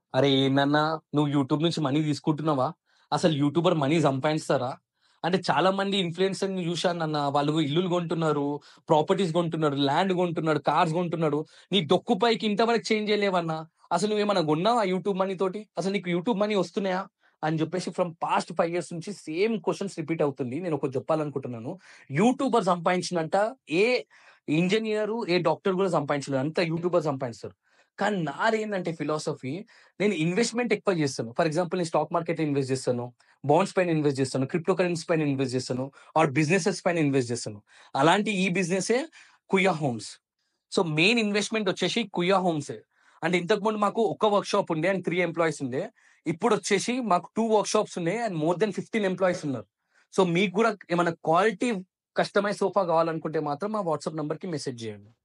అరే ఏందన్నా నువ్వు యూట్యూబ్ నుంచి మనీ తీసుకుంటున్నావా? అసలు యూట్యూబర్ మనీ సంపాదిస్తారా? అంటే చాలా మంది ఇన్‌ఫ్లుయెన్సర్‌ని చూశానన్న. వాళ్ళు ఇల్లులు కొంటున్నారు, ప్రాపర్టీస్ కొంటున్నారు, ల్యాండ్ కొంటున్నాడు, కార్స్ కొంటున్నాడు. నీ డొక్కు పైకి ఇంతవరకు చేంజ్ చేయలేవన్నా. అసలు నువ్వేమన్నా కొన్నావా యూట్యూబ్ మనీ తోటి? అసలు నీకు యూట్యూబ్ మనీ వస్తున్నాయా? అని చెప్పేసి ఫ్రమ్ పాస్ట్ 5 ఇయర్స్ నుంచి సేమ్ క్వెషన్స్ రిపీట్ అవుతుంది. నేను ఒకటి చెప్పాలనుకుంటున్నాను. యూట్యూబర్ సంపాదించినంత ఏ ఇంజినియర్, ఏ డాక్టర్ కూడా సంపాదించలేరు. అంత యూట్యూబర్ సంపాదిస్తారు. కానీ నాదేందంటే ఫిలాసఫీ నేను ఇన్వెస్ట్‌మెంట్ ఎక్కువ చేస్తాను. ఫర్ ఎగ్జాంపుల్ నేను స్టాక్ మార్కెట్‌లో ఇన్వెస్ట్ చేస్తాను. బాండ్స్ పైన ఇన్వెస్ట్ చేస్తాను. క్రిప్టో కరెన్సీ పైన ఇన్వెస్ట్ చేస్తాను. ఆర్ బిజినెసెస్ పైన ఇన్వెస్ట్ చేస్తాను. అలాంటి ఈ బిజినెసే Kuya Homes. So main investment వచ్చేసి కుయా హోమ్సే. అంటే ఇంతకుముందు మాకు ఒక్క వర్క్‌షాప్ ఉండే అండ్ 3 ఎంప్లాయీస్ ఉండే. ఇప్పుడొచ్చేసి మాకు 2 వర్క్‌షాప్స్ ఉన్నాయి అండ్ మోర్ థాన్ 15 ఎంప్లాయీస్ ఉన్నారు. సో మీకు కూడా ఏమైనా క్వాలిటీ కస్టమైజ్ సోఫా కావాలనుకుంటే మాత్రం మా వాట్సాప్ నంబర్‌కి మెసేజ్ చేయండి.